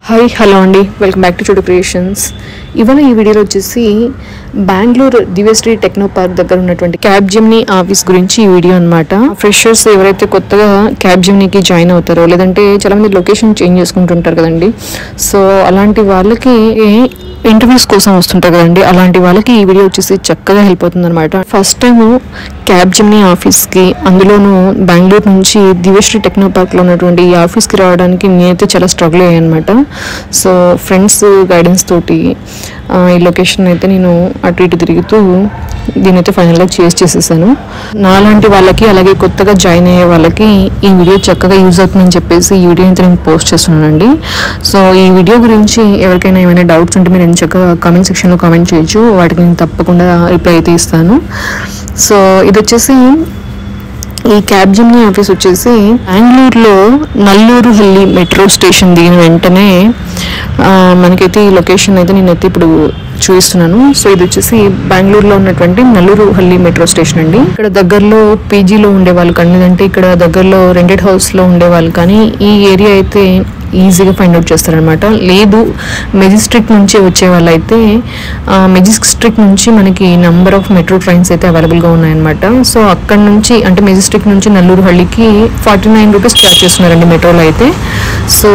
hi hello అండి welcome back to Choodu Creations ఇవాళ ఈ వీడియోలో వచ్చేసి బెంగళూరు దివ్యశ్రీ టెక్నో పార్క్ దగ్గర ఉన్నటువంటి క్యాబ్ జిమ్నీ ఆఫీస్ గురించి ఈ వీడియో అన్నమాట ఫ్రెషర్స్ ఎవరైతే కొత్తగా క్యాబ్ జిమ్నీకి జాయిన్ అవుతారో లేదంటే చాలా మంది లొకేషన్ చేంజ్ చేసుకుంటుంటారు కదండి సో అలాంటి వాళ్ళకి ఇంటర్వ్యూస్ కోసం వస్తుంటారు కదండి అలాంటి వాళ్ళకి ఈ వీడియో వచ్చేసి చక్కగా హెల్ప్ అవుతుంది అనమాట ఫస్ట్ టైం క్యాబ్ జిమ్నీ ఆఫీస్కి అందులోనూ బెంగళూరు నుంచి దివ్యశ్రీ టెక్నో పార్క్లో ఉన్నటువంటి ఈ ఆఫీస్కి రావడానికి నేనైతే చాలా స్ట్రగుల్ అయ్యాను అనమాట సో ఫ్రెండ్స్ గైడెన్స్ తోటి ఆ, ఈ లొకేషన్ అయితే నేను అటు ఇటు తిరుగుతూ దీనైతే ఫైనల్గా చేసి చేసేసాను నాలాంటి వాళ్ళకి అలాగే కొత్తగా జాయిన్ అయ్యే వాళ్ళకి ఈ వీడియో చక్కగా యూజ్ అవుతుందని చెప్పేసి ఈ వీడియో అయితే నేను పోస్ట్ చేస్తున్నానండి సో ఈ వీడియో గురించి ఎవరికైనా ఏమైనా డౌట్స్ ఉంటే మీరు చక్కగా కామెంట్ సెక్షన్లో కామెంట్ చేయొచ్చు వాటికి నేను తప్పకుండా రిప్లై అయితే ఇస్తాను సో ఇది వచ్చేసి ఈ క్యాబ్ జిమ్నీ ఆఫీస్ వచ్చేసి బెంగళూరులో నల్లూరు హల్లి మెట్రో స్టేషన్ దిగిన వెంటనే ఆ, మనకైతే ఈ లొకేషన్ అయితే నేనైతే ఇప్పుడు చూపిస్తున్నాను సో ఇది వచ్చేసి బెంగళూరులో ఉన్నటువంటి నల్లూరు హల్లి మెట్రో స్టేషన్ అండి ఇక్కడ దగ్గరలో పీజీలో ఉండేవాళ్ళు కానీ లేదంటే ఇక్కడ దగ్గరలో రెంటెడ్ హౌస్లో ఉండేవాళ్ళు కానీ ఈ ఏరియా అయితే ఈజీగా ఫైండ్ అవుట్ చేస్తారనమాట లేదు మెజిస్ట్రిక్ నుంచి వచ్చే వాళ్ళైతే మెజిస్ట్రిక్ నుంచి మనకి నంబర్ ఆఫ్ మెట్రో ట్రైన్స్ అయితే అవైలబుల్గా ఉన్నాయన్నమాట సో అక్కడ నుంచి అంటే మెజిస్ట్రిక్ నుంచి నల్లూరు హళ్ళికి ఫార్టీ నైన్ రూపీస్ ఛార్జ్ చేస్తున్నారండి మెట్రోలో అయితే సో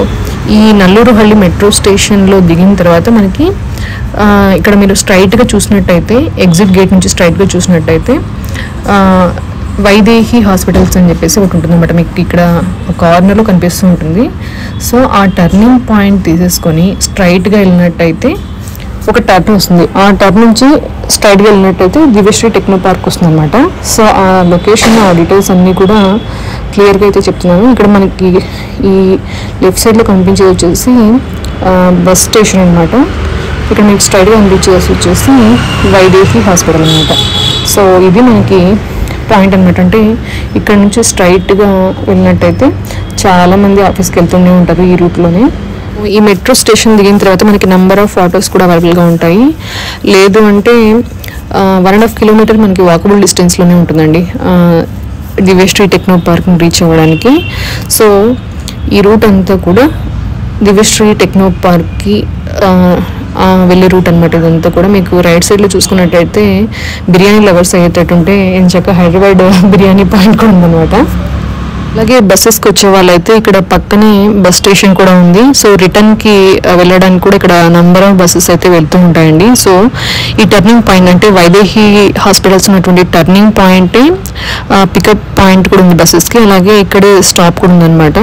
ఈ నల్లూరు హళ్ళి మెట్రో స్టేషన్లో దిగిన తర్వాత మనకి ఆ, ఇక్కడ మీరు స్ట్రైట్గా చూసినట్టయితే ఎగ్జిట్ గేట్ నుంచి స్ట్రైట్గా చూసినట్టయితే ఆ, వైదేహి హాస్పిటల్స్ అని చెప్పేసి ఒకటి ఉంటుంది అనమాట మీకు ఇక్కడ ఒక కార్నర్లో కనిపిస్తూ ఉంటుంది సో ఆ టర్నింగ్ పాయింట్ తీసేసుకొని స్ట్రైట్గా వెళ్ళినట్టయితే ఒక టర్న్ వస్తుంది ఆ టర్న్ నుంచి స్ట్రైట్గా వెళ్ళినట్టయితే దివ్యశ్రీ టెక్నో పార్క్ వస్తుంది అనమాట సో ఆ లొకేషన్ ఆ డీటెయిల్స్ అన్నీ కూడా క్లియర్గా అయితే చెప్తున్నాను ఇక్కడ మనకి ఈ లెఫ్ట్ సైడ్లో కనిపించేది వచ్చేసి ఆ, బస్ స్టేషన్ అనమాట ఇక్కడ మీకు స్ట్రైట్గా కనిపించేది వచ్చేసి వైదేహి హాస్పిటల్ అనమాట సో ఇది మనకి పాయింట్ అనమాట అంటే ఇక్కడ నుంచి స్ట్రైట్గా వెళ్ళినట్టయితే చాలామంది ఆఫీస్కి వెళ్తూనే ఉంటారు ఈ రూట్లోనే ఈ మెట్రో స్టేషన్ దిగిన తర్వాత మనకి నెంబర్ ఆఫ్ ఆటోస్ కూడా అవైలబుల్గా ఉంటాయి లేదు అంటే వన్ అండ్ హాఫ్ కిలోమీటర్ మనకి వాకబుల్ డిస్టెన్స్లోనే ఉంటుందండి ఆ, దివ్యశ్రీ టెక్నో పార్క్ని రీచ్ అవ్వడానికి సో ఈ రూట్ అంతా కూడా దివ్యశ్రీ టెక్నో పార్క్కి ఆ, ఆ, వెళ్ళే రూట్ అనమాట ఇదంతా కూడా మీకు రైట్ సైడ్లో చూసుకున్నట్టయితే బిర్యానీ లవర్స్ అయ్యేటట్టుంటే ఎంచక్క హైదరాబాద్ బిర్యానీ పాయింట్ కూడా ఉందన్నమాట అలాగే బస్సెస్కి వచ్చే వాళ్ళైతే ఇక్కడ పక్కనే బస్ స్టేషన్ కూడా ఉంది సో రిటర్న్కి వెళ్ళడానికి కూడా ఇక్కడ నంబర్ ఆఫ్ బస్సెస్ అయితే వెళ్తూ ఉంటాయండి సో ఈ టర్నింగ్ పాయింట్ అంటే వైదేహి హాస్పిటల్స్ ఉన్నటువంటి టర్నింగ్ పాయింట్ పికప్ పాయింట్ కూడా ఉంది బస్సెస్కి అలాగే ఇక్కడే స్టాప్ కూడా ఉందన్నమాట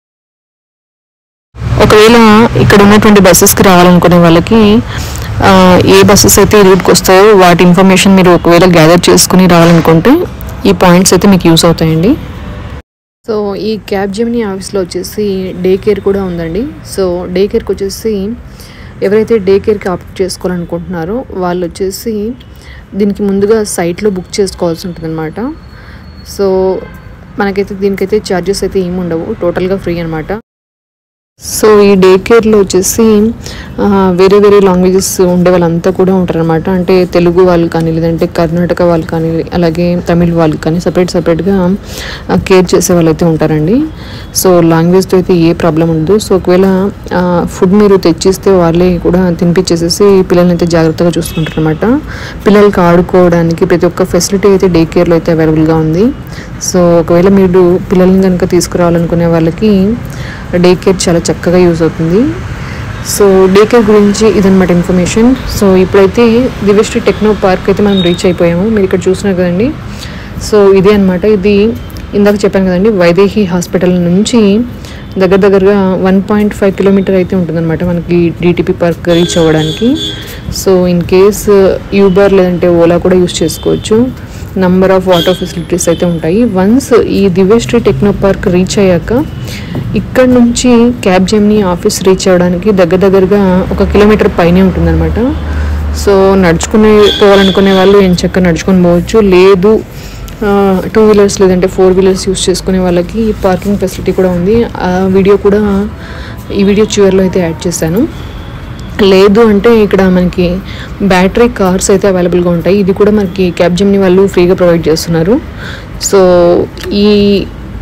ఒకవేళ ఇక్కడ ఉన్నటువంటి బస్సెస్కి రావాలనుకునే వాళ్ళకి ఆ, ఏ బస్సెస్ అయితే ఈ రూట్కి వస్తాయో వాటి ఇన్ఫర్మేషన్ మీరు ఒకవేళ గ్యాదర్ చేసుకుని రావాలనుకుంటే ఈ పాయింట్స్ అయితే మీకు యూస్ అవుతాయండి సో ఈ క్యాబ్ జెమినీ ఆఫీస్లో వచ్చేసి డే కేర్ కూడా ఉందండి సో డే కేర్కి వచ్చేసి ఎవరైతే డే కేర్కి ఆప్ట్ చేసుకోవాలనుకుంటున్నారో వాళ్ళు వచ్చేసి దీనికి ముందుగా సైట్లో బుక్ చేసుకోవాల్సి ఉంటుందన్నమాట సో మనకైతే దీనికైతే ఛార్జెస్ అయితే ఏమి ఉండవు టోటల్గా ఫ్రీ అనమాట సో ఈ డే కేర్లో వచ్చేసి ఆ, వేరే వేరే లాంగ్వేజెస్ ఉండే వాళ్ళంతా కూడా ఉంటారనమాట అంటే తెలుగు వాళ్ళు కానీ లేదంటే కర్ణాటక వాళ్ళు కానీ అలాగే తమిళ్ వాళ్ళు కానీ సపరేట్ సపరేట్గా కేర్ చేసే వాళ్ళు అయితే ఉంటారండి సో లాంగ్వేజ్తో అయితే ఏ ప్రాబ్లం ఉండదు సో ఒకవేళ ఫుడ్ మీరు తెచ్చిస్తే వాళ్ళే కూడా తినిపించేసేసి పిల్లల్ని అయితే జాగ్రత్తగా చూసుకుంటారు అనమాట పిల్లలకి ఆడుకోవడానికి ప్రతి ఒక్క ఫెసిలిటీ అయితే డే కేర్లో అయితే అవైలబుల్గా ఉంది సో ఒకవేళ మీరు పిల్లల్ని కనుక తీసుకురావాలనుకునే వాళ్ళకి డే కేర్ చాలా చక్కగా యూజ్ అవుతుంది సో డే కేర్ గురించి ఇదన్నమాట ఇన్ఫర్మేషన్ సో ఇప్పుడైతే దివ్యశ్రీ టెక్నో పార్క్ అయితే మనం రీచ్ అయిపోయాము మీరు ఇక్కడ చూసినారు కదండి సో ఇదే అనమాట ఇది ఇందాక చెప్పాను కదండి వైదేహి హాస్పిటల్ నుంచి దగ్గర దగ్గరగా వన్ పాయింట్ ఫైవ్ కిలోమీటర్ అయితే ఉంటుందన్నమాట మనకి డిటిపి పార్క్ రీచ్ అవ్వడానికి సో ఇన్ కేస్ యూబర్ లేదంటే ఓలా కూడా యూస్ చేసుకోవచ్చు నంబర్ ఆఫ్ వాటర్ ఫెసిలిటీస్ అయితే ఉంటాయి వన్స్ ఈ దివ్యశ్రీ టెక్నో పార్క్ రీచ్ అయ్యాక ఇక్కడ నుంచి క్యాబ్ జెమ్నీ ఆఫీస్ రీచ్ అవ్వడానికి దగ్గర దగ్గరగా ఒక కిలోమీటర్ పైనే ఉంటుందన్నమాట సో నడుచుకునే పోవాలనుకునే వాళ్ళు ఏం చక్కగా నడుచుకొని పోవచ్చు లేదు టూ వీలర్స్ లేదంటే ఫోర్ వీలర్స్ యూస్ చేసుకునే వాళ్ళకి పార్కింగ్ ఫెసిలిటీ కూడా ఉంది ఆ వీడియో కూడా ఈ వీడియో చివరిలో అయితే యాడ్ చేశాను లేదు అంటే ఇక్కడ మనకి బ్యాటరీ కార్స్ అయితే అవైలబుల్గా ఉంటాయి ఇది కూడా మనకి క్యాబ్ జిమ్ని వాళ్ళు ఫ్రీగా ప్రొవైడ్ చేస్తున్నారు సో ఈ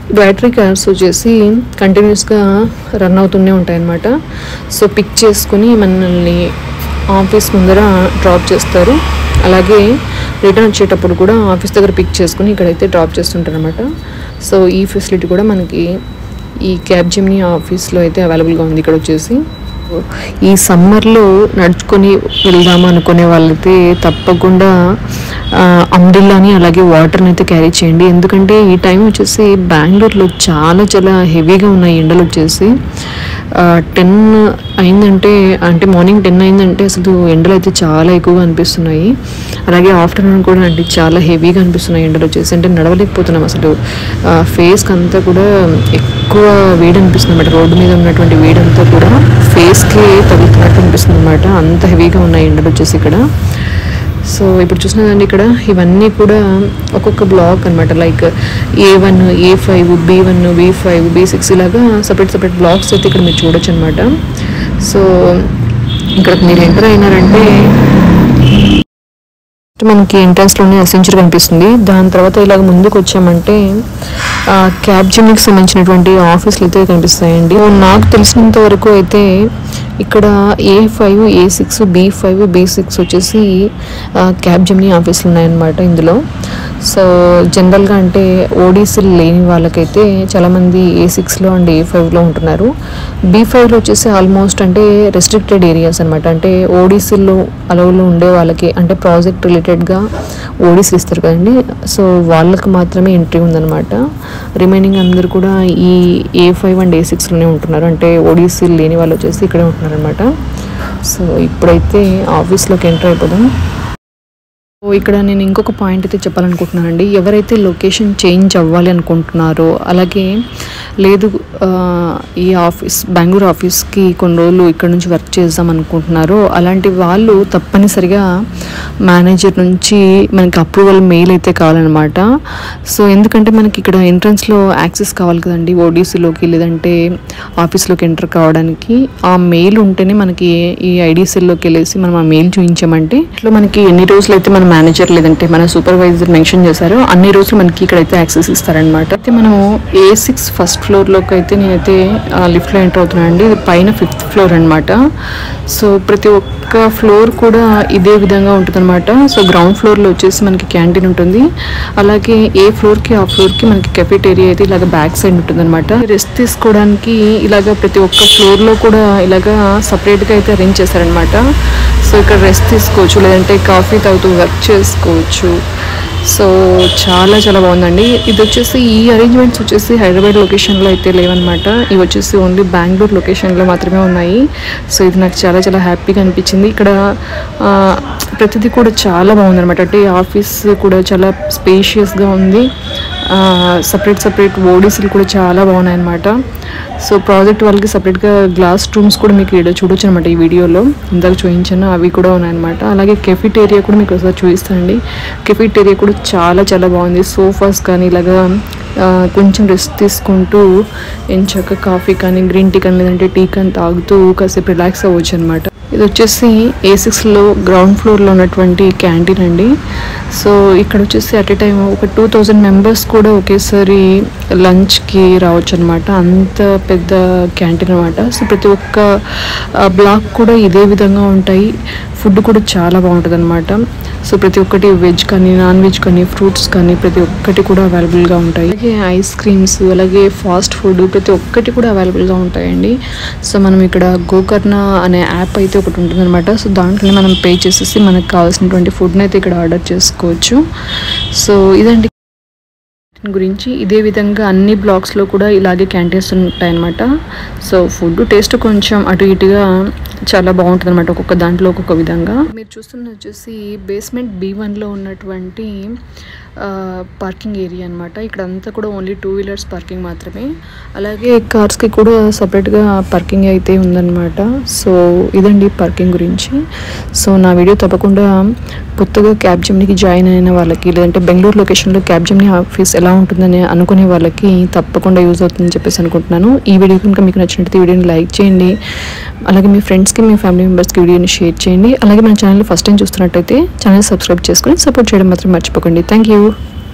బ్యాటరీ కార్స్ వచ్చేసి కంటిన్యూస్గా రన్ అవుతూనే ఉంటాయి అన్నమాట సో పిక్ చేసుకుని మనల్ని ఆఫీస్ ముందర డ్రాప్ చేస్తారు అలాగే రిటర్న్ వచ్చేటప్పుడు కూడా ఆఫీస్ దగ్గర పిక్ చేసుకుని ఇక్కడైతే డ్రాప్ చేస్తుంటారు అనమాట సో ఈ ఫెసిలిటీ కూడా మనకి ఈ క్యాబ్ జిమ్ని ఆఫీస్లో అయితే అవైలబుల్గా ఉంది ఇక్కడ వచ్చేసి ఈ సమ్మర్లో నడుచుకొని వెళ్దాము అనుకునే వాళ్ళైతే తప్పకుండా అంబ్రిల్లాని అలాగే వాటర్ని అయితే క్యారీ చేయండి ఎందుకంటే ఈ టైం వచ్చేసి బెంగళూరులో చాలా చాలా హెవీగా ఉన్నాయి ఎండలు వచ్చేసి టెన్ అయిందంటే అంటే మార్నింగ్ టెన్ అయిందంటే అసలు ఎండలు అయితే చాలా ఎక్కువగా అనిపిస్తున్నాయి అలాగే ఆఫ్టర్నూన్ కూడా అంటే చాలా హెవీగా అనిపిస్తున్నాయి ఎండలు వచ్చేసి అంటే నడవలేకపోతున్నాం అసలు ఫేస్కి అంతా కూడా ఎక్కువ వేడి అనిపిస్తుంది అనమాట రోడ్డు మీద ఉన్నటువంటి వేడంతా కూడా ఫేస్కి తగులుతున్నట్టు అనిపిస్తుంది అనమాట అంత హెవీగా ఉన్నాయి ఎండలు వచ్చేసి ఇక్కడ సో ఇప్పుడు చూసినదండి ఇక్కడ ఇవన్నీ కూడా ఒక్కొక్క బ్లాక్ అనమాట like A one A five B one B five B six ఇలాగా సపరేట్ సపరేట్ బ్లాక్స్ అయితే ఇక్కడ మీరు చూడొచ్చు అనమాట సో ఇక్కడ మీరు ఎంటర్ అయినారంటే మనకి ఎంట్రన్స్లోనే అసెంచర్ కనిపిస్తుంది దాని తర్వాత ఇలాగ ముందుకు వచ్చామంటే క్యాబ్ జిమ్కి సంబంధించినటువంటి ఆఫీసులు అయితే కనిపిస్తాయండి నాకు తెలిసినంత వరకు అయితే ఇక్కడ A five A six B five B six వచ్చేసి క్యాబ్ జిమ్ని ఆఫీసులు ఉన్నాయన్నమాట ఇందులో సో జనరల్గా అంటే ఓడీసీలు లేని వాళ్ళకైతే చాలామంది ఏ సిక్స్లో అండ్ ఏ ఫైవ్లో ఉంటున్నారు బీ ఫైవ్లో వచ్చేసి ఆల్మోస్ట్ అంటే రెస్ట్రిక్టెడ్ ఏరియాస్ అనమాట అంటే ఓడీసీల్లో అలవులో ఉండే వాళ్ళకి అంటే ప్రాజెక్ట్ రిలేటెడ్గా ఓడీసీ ఇస్తారు కదండి సో వాళ్ళకి మాత్రమే ఎంట్రీ ఉందన్నమాట రిమైనింగ్ అందరూ కూడా ఈ ఏ ఫైవ్ అండ్ ఏ సిక్స్లోనే ఉంటున్నారు అంటే ఓడీసీలు లేని వాళ్ళు వచ్చేసి ఇక్కడే ఉంటున్నారనమాట సో ఇప్పుడైతే ఆఫీస్లోకి ఎంటర్ అయిపోదాం సో ఇక్కడ నేను ఇంకొక పాయింట్ అయితే చెప్పాలనుకుంటున్నానండి ఎవరైతే లొకేషన్ చేంజ్ అవ్వాలి అనుకుంటున్నారో అలాగే లేదు ఆ, ఈ ఆఫీస్ బెంగళూరు ఆఫీస్కి కొన్ని రోజులు ఇక్కడ నుంచి వర్క్ చేద్దాం అనుకుంటున్నారో అలాంటి వాళ్ళు తప్పనిసరిగా మేనేజర్ నుంచి మనకి అప్రూవల్ మెయిల్ అయితే కావాలన్నమాట సో ఎందుకంటే మనకి ఇక్కడ ఎంట్రన్స్లో యాక్సెస్ కావాలి కదండి ఓడీసీలోకి లేదంటే ఆఫీస్లోకి ఎంటర్ కావడానికి ఆ మెయిల్ ఉంటేనే మనకి ఈ ఐడీసీల్లోకి వెళ్ళేసి మనం ఆ మెయిల్ చూపించామంటే ఇట్లా మనకి ఎన్ని రోజులు అయితే మన మేనేజర్ లేదంటే మన సూపర్వైజర్ మెన్షన్ చేశారో అన్ని రోజులు మనకి ఇక్కడైతే యాక్సెస్ ఇస్తారనమాట అయితే మనము ఏ సిక్స్ ఫస్ట్ ఫ్లోర్లోకి అయితే నేనైతే లిఫ్ట్లో ఎంటర్ అవుతున్నాను అండి ఇది పైన ఫిఫ్త్ ఫ్లోర్ అనమాట సో ప్రతి ఒక్క ఫ్లోర్ కూడా ఇదే విధంగా ఉంటుందన్నమాట సో గ్రౌండ్ ఫ్లోర్లో వచ్చేసి మనకి క్యాంటీన్ ఉంటుంది అలాగే ఏ ఫ్లోర్కి ఆ ఫ్లోర్కి మనకి కెఫెటేరియా అయితే ఇలాగ బ్యాక్ సైడ్ ఉంటుందన్నమాట రెస్ట్ తీసుకోవడానికి ఇలాగ ప్రతి ఒక్క ఫ్లోర్లో కూడా ఇలాగ సపరేట్గా అయితే అరేంజ్ చేశారనమాట సో ఇక్కడ రెస్ట్ తీసుకోవచ్చు లేదంటే కాఫీ తాగుతూ వర్క్ చేసుకోవచ్చు సో చాలా చాలా బాగుందండి ఇది వచ్చేసి ఈ అరేంజ్మెంట్స్ వచ్చేసి హైదరాబాద్ లొకేషన్లో అయితే లేవన్నమాట ఇవి వచ్చేసి ఓన్లీ బెంగళూరు లొకేషన్లో మాత్రమే ఉన్నాయి సో ఇది నాకు చాలా చాలా హ్యాపీగా అనిపించింది ఇక్కడ ఆ, ప్రతిదీ కూడా చాలా బాగుందన్నమాట అంటే ఈ ఆఫీస్ కూడా చాలా స్పేషియస్గా ఉంది సపరేట్ సపరేట్ ఓడీసీలు కూడా చాలా బాగున్నాయి అనమాట సో ప్రాజెక్ట్ వాళ్ళకి సపరేట్గా గ్లాస్ రూమ్స్ కూడా మీకు ఇక్కడ చూడొచ్చు అనమాట ఈ వీడియోలో ఇందాక చూపించాను అవి కూడా ఉన్నాయన్నమాట అలాగే కెఫిటేరియా కూడా మీకు ఒకసారి చూపిస్తానండి కెఫిటేరియా కూడా చాలా చాలా బాగుంది సోఫాస్ కానీ ఇలాగా ఆ, కొంచెం రెస్ట్ తీసుకుంటూ ఎంచక్క కాఫీ కానీ గ్రీన్ టీ కానీ లేదంటే టీ కానీ తాగుతూ కాసేపు రిలాక్స్ అవ్వచ్చు అనమాట ఇది వచ్చేసి ఏ సిక్స్లో గ్రౌండ్ ఫ్లోర్లో ఉన్నటువంటి క్యాంటీన్ అండి సో ఇక్కడ వచ్చేసి అట్ ఏ టైం ఒక టూ థౌజండ్ మెంబర్స్ కూడా ఒకేసారి లంచ్కి రావచ్చు అనమాట అంత పెద్ద క్యాంటీన్ అనమాట సో ప్రతి ఒక్క బ్లాక్ కూడా ఇదే విధంగా ఉంటాయి ఫుడ్ కూడా చాలా బాగుంటుంది అనమాట సో ప్రతి ఒక్కటి వెజ్ కానీ నాన్ వెజ్ కానీ ఫ్రూట్స్ కానీ ప్రతి ఒక్కటి కూడా అవైలబుల్గా ఉంటాయి అలాగే ఐస్ క్రీమ్స్ అలాగే ఫాస్ట్ ఫుడ్ ప్రతి ఒక్కటి కూడా అవైలబుల్గా ఉంటాయండి సో మనం ఇక్కడ గోకర్ణ అనే యాప్ అయితే ఒకటి ఉంటుందన్నమాట సో దాంట్లోనే మనం పే చేసేసి మనకు కావాల్సినటువంటి ఫుడ్ని అయితే ఇక్కడ ఆర్డర్ చేసుకోవచ్చు సో ఇదండి క్యాంటీన్ గురించి ఇదే విధంగా అన్ని బ్లాక్స్లో కూడా ఇలాగే క్యాంటీన్స్ ఉంటాయన్నమాట సో ఫుడ్ టేస్ట్ కొంచెం అటు ఇటుగా చాలా బాగుంటుంది అనమాట ఒక్కొక్క దాంట్లో ఒక్కొక్క విధంగా మీరు చూస్తున్న వచ్చేసి బేస్మెంట్ బీ వన్లో ఉన్నటువంటి పార్కింగ్ ఏరియా అనమాట ఇక్కడ అంతా కూడా ఓన్లీ టూ వీలర్స్ పార్కింగ్ మాత్రమే అలాగే కార్స్కి కూడా సపరేట్గా పార్కింగ్ అయితే ఉందన్నమాట సో ఇదండి పార్కింగ్ గురించి సో నా వీడియో తప్పకుండా కొత్తగా క్యాబ్ జిమ్నికి జాయిన్ అయిన వాళ్ళకి లేదంటే బెంగళూరు లొకేషన్లో క్యాబ్ జిమ్ని ఆఫీస్ ఎలా ఉంటుందని అనుకునే వాళ్ళకి తప్పకుండా యూజ్ అవుతుందని చెప్పేసి అనుకుంటున్నాను ఈ వీడియో కనుక మీకు నచ్చినట్టు వీడియోని లైక్ చేయండి అలాగే మీ ఫ్రెండ్స్కి మీ ఫ్యామిలీ మెంబర్స్కి వీడియోని షేర్ చేయండి అలాగే మన ఛానల్ ఫస్ట్ టైం చూస్తున్నట్టయితే ఛానల్ సబ్స్క్రైబ్ చేసుకొని సపోర్ట్ చేయడం మాత్రం మర్చిపోకండి థ్యాంక్ యూ